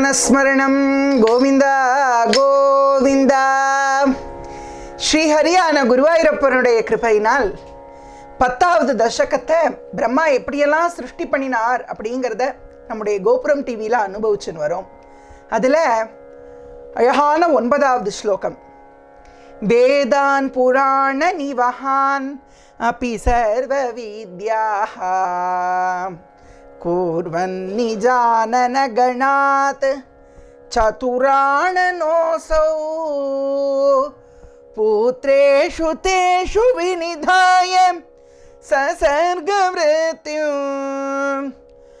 ஜீவனஸ்மரணம் கோவிந்தா கோவிந்தா ஸ்ரீஹரியான குருவாயூரப்பனுடைய கிருபையினால் பத்தாவது தசகத்தை பிரம்மா எப்படியெல்லாம் சிருஷ்டி பண்ணினார் அப்படிங்கிறத நம்முடைய கோபுரம் டிவியில் அனுபவிச்சுன்னு வரோம் அதில் அழகான ஒன்பதாவது ஸ்லோகம் வேதான் புராண நிவஹான் अपि सर्वविद्याः कुर्वन्निजाननगणात् चतुराणनोऽसौ पुत्रेषु तेषु विनिधाय ससर्गवृत्तिम्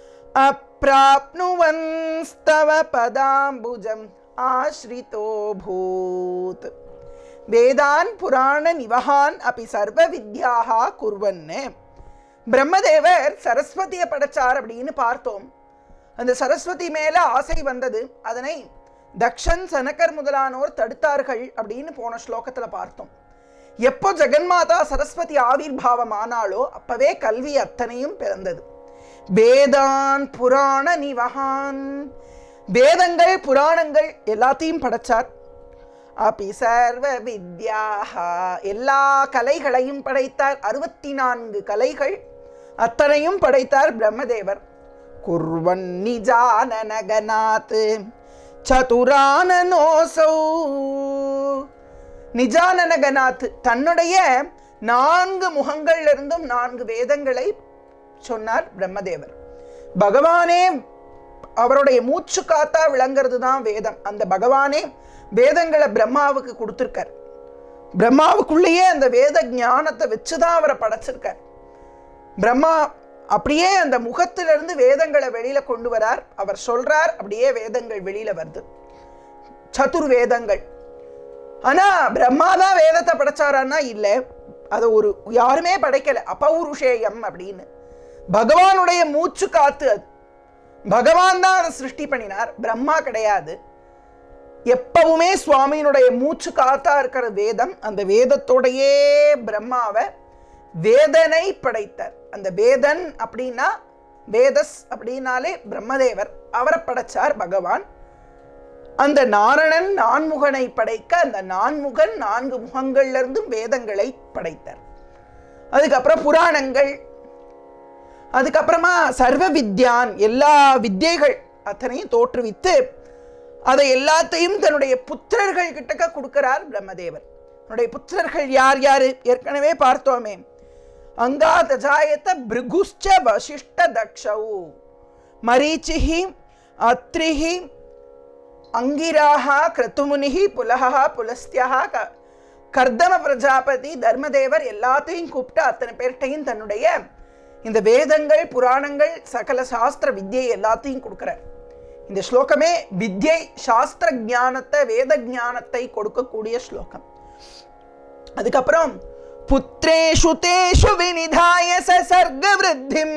अप्राप्नुवंस्तव पदाम्बुजम् आश्रितोऽभूत् வேதான் புராண நிவகான் அப்படி சர்வ வித்யாக குர்வன்னு பிரம்மதேவர் சரஸ்வதியை படைச்சார் அப்படின்னு பார்த்தோம் அந்த சரஸ்வதி மேல ஆசை வந்தது அதனை தக்ஷன் சனகர் முதலானோர் தடுத்தார்கள் அப்படின்னு போன ஸ்லோகத்துல பார்த்தோம் எப்போ ஜெகன்மாதா சரஸ்வதி ஆவிர்பாவம் ஆனாலோ அப்பவே கல்வி அத்தனையும் பிறந்தது வேதான் புராண நிவகான் வேதங்கள் புராணங்கள் எல்லாத்தையும் படைச்சார் அப்பி சர்வ வித்யாக எல்லா கலைகளையும் படைத்தார் அறுபத்தி நான்கு கலைகள் அத்தனையும் படைத்தார் பிரம்மதேவர் குர்வன் நிஜானனகநாத் சதுரானனோசௌ நிஜானனகநாத் தன்னுடைய நான்கு முகங்கள்ல இருந்தும் நான்கு வேதங்களை சொன்னார் பிரம்மதேவர் பகவானே அவருடைய மூச்சு காத்தா விளங்குறது தான் வேதம் அந்த பகவானே வேதங்களை பிரம்மாவுக்கு கொடுத்துருக்கார் பிரம்மாவுக்குள்ளேயே அந்த வேத ஞானத்தை வச்சுதான் அவரை படைச்சிருக்கார் பிரம்மா அப்படியே அந்த முகத்திலிருந்து வேதங்களை வெளியில கொண்டு வரார் அவர் சொல்றார் அப்படியே வேதங்கள் வெளியில வருது சதுர் வேதங்கள் ஆனா பிரம்மா தான் வேதத்தை படைச்சாரான்னா இல்லை அதை ஒரு யாருமே படைக்கல அபௌருஷேயம் அப்படின்னு பகவானுடைய மூச்சு காத்து அது பகவான் தான் அதை சிருஷ்டி பண்ணினார் பிரம்மா கிடையாது எப்பவுமே சுவாமியினுடைய மூச்சு காத்தா இருக்கிற வேதம் அந்த வேதத்தோடையே பிரம்மாவை வேதனை படைத்தார் அந்த வேதன் அப்படின்னா வேதஸ் அப்படின்னாலே பிரம்மதேவர் அவரை படைச்சார் பகவான் அந்த நாரணன் நான்முகனை படைக்க அந்த நான்முகன் நான்கு முகங்கள்ல இருந்தும் வேதங்களை படைத்தார் அதுக்கப்புறம் புராணங்கள் அதுக்கப்புறமா சர்வ வித்யான் எல்லா வித்யைகள் அத்தனையும் தோற்றுவித்து அதை எல்லாத்தையும் தன்னுடைய புத்திரர்கள் கிட்டக்க கொடுக்கிறார் பிரம்மதேவர் தன்னுடைய புத்திரர்கள் யார் யாரு ஏற்கனவே பார்த்தோமே அங்கா தஜாயத்த பிருகுஷ்ச வசிஷ்ட தக்ஷவு மரீச்சிஹி அத்ரிஹி அங்கிராக கிருத்துமுனிஹி புலகா புலஸ்தியா க கர்தம பிரஜாபதி தர்மதேவர் எல்லாத்தையும் கூப்பிட்டு அத்தனை பேர்கிட்டையும் தன்னுடைய இந்த வேதங்கள் புராணங்கள் சகல சாஸ்திர வித்யை எல்லாத்தையும் கொடுக்குறார் இந்த ஸ்லோகமே வித்யை சாஸ்திர ஞானத்தை வேத ஞானத்தை கொடுக்கக்கூடிய ஸ்லோகம் அதுக்கப்புறம் புத்திரேஷு தேஷு வினிதாய சர்க விருத்திம்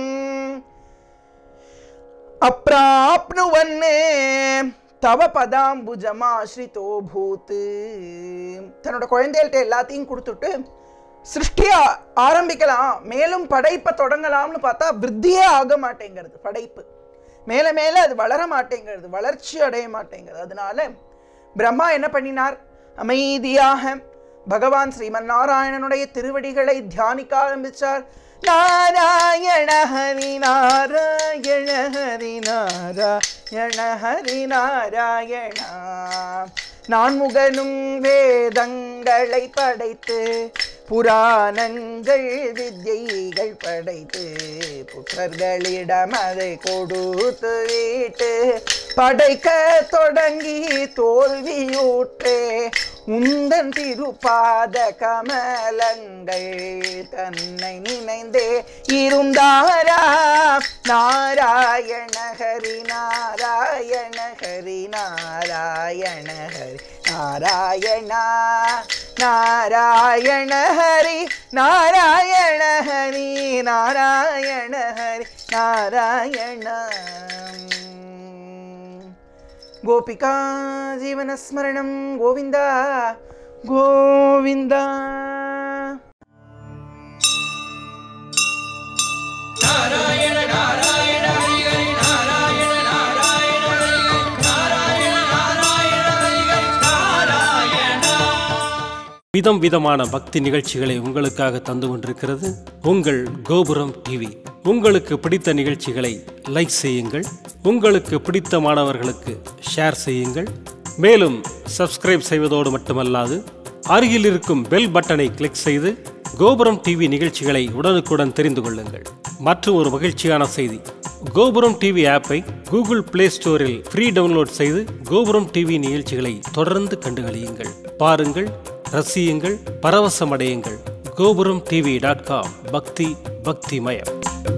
அப்ராப்னுவன்னு தவ பதாம்புஜமாஸ்ரிதோ பூத்து தன்னோட குழந்தைகள்கிட்ட எல்லாத்தையும் கொடுத்துட்டு சிருஷ்டியா ஆரம்பிக்கலாம் மேலும் படைப்பை தொடங்கலாம்னு பார்த்தா விருத்தியே ஆக மாட்டேங்கிறது படைப்பு மேலே மேலே அது வளர மாட்டேங்கிறது வளர்ச்சி அடைய மாட்டேங்கிறது அதனால பிரம்மா என்ன பண்ணினார் அமைதியாக பகவான் ஸ்ரீமன் நாராயணனுடைய திருவடிகளை தியானிக்க ஆரம்பிச்சார் நாராயண ஹரி நாராயண ஹரி நாராயண ஹரி நாராயணா நான்முகனும் வேதங்களை படைத்து புராணங்கள் வித்யைகள் படைத்து புத்தர்களிடம் அதை கொடுத்து வீட்டு படைக்க தொடங்கி தோல்வியூற்றே உந்தன் திருப்பாத கமலங்கள் தன்னை நினைந்தே இருந்தாரா நாராயண ஹரி நாராயண ஹரி நாராயண ஹரி நாராயணா நாராயண ஹரி நாராயண ஹரி நாராயண ஹரி நாராயண கோபிகா ஜீவனஸ்மரணம் கோவிந்தா கோவிந்தா நாராயண நாராயண ஹரி ஹரி நாராயண நாராயண ஹரி ஹரி விதம் விதமான பக்தி நிகழ்ச்சிகளை உங்களுக்காக தந்து கொண்டிருக்கிறது உங்கள் கோபுரம் டிவி உங்களுக்கு பிடித்த நிகழ்ச்சிகளை லைக் செய்யுங்கள் உங்களுக்கு பிடித்த மாணவர்களுக்கு ஷேர் செய்யுங்கள் மேலும் சப்ஸ்கிரைப் செய்வதோடு மட்டுமல்லாது அருகில் இருக்கும் பெல் பட்டனை கிளிக் செய்து கோபுரம் டிவி நிகழ்ச்சிகளை உடனுக்குடன் தெரிந்து கொள்ளுங்கள் மற்றும் ஒரு மகிழ்ச்சியான செய்தி கோபுரம் டிவி ஆப்பை கூகுள் பிளே ஸ்டோரில் ஃப்ரீ டவுன்லோட் செய்து கோபுரம் டிவி நிகழ்ச்சிகளை தொடர்ந்து கண்டுகளியுங்கள் பாருங்கள் ரசியுங்கள் பரவசமடையுங்கள் கோபுரம் டிவி டாட் காம் பக்தி பக்திமயம்